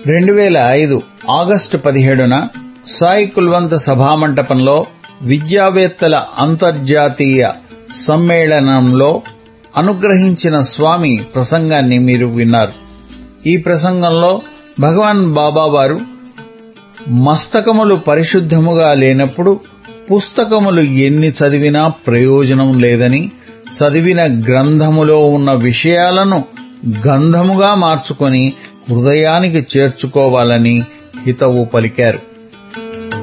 రెండు వేల ఐదు ఆగస్టు పదిహేడున సాయి కుల్వంత సభామంటపంలో విద్యావేత్తల అంతర్జాతీయ సమ్మేళనంలో అనుగ్రహించిన స్వామి ప్రసంగాన్ని మీరు విన్నారు ఈ ప్రసంగంలో భగవాన్ బాబా వారు మస్తకములు పరిశుద్ధముగా లేనప్పుడు పుస్తకములు ఎన్ని చదివినా ప్రయోజనం లేదని చదివిన గ్రంథములో ఉన్న విషయాలను గంధముగా మార్చుకొని హృదయానికి చేర్చుకోవాలని హితవు పలికారు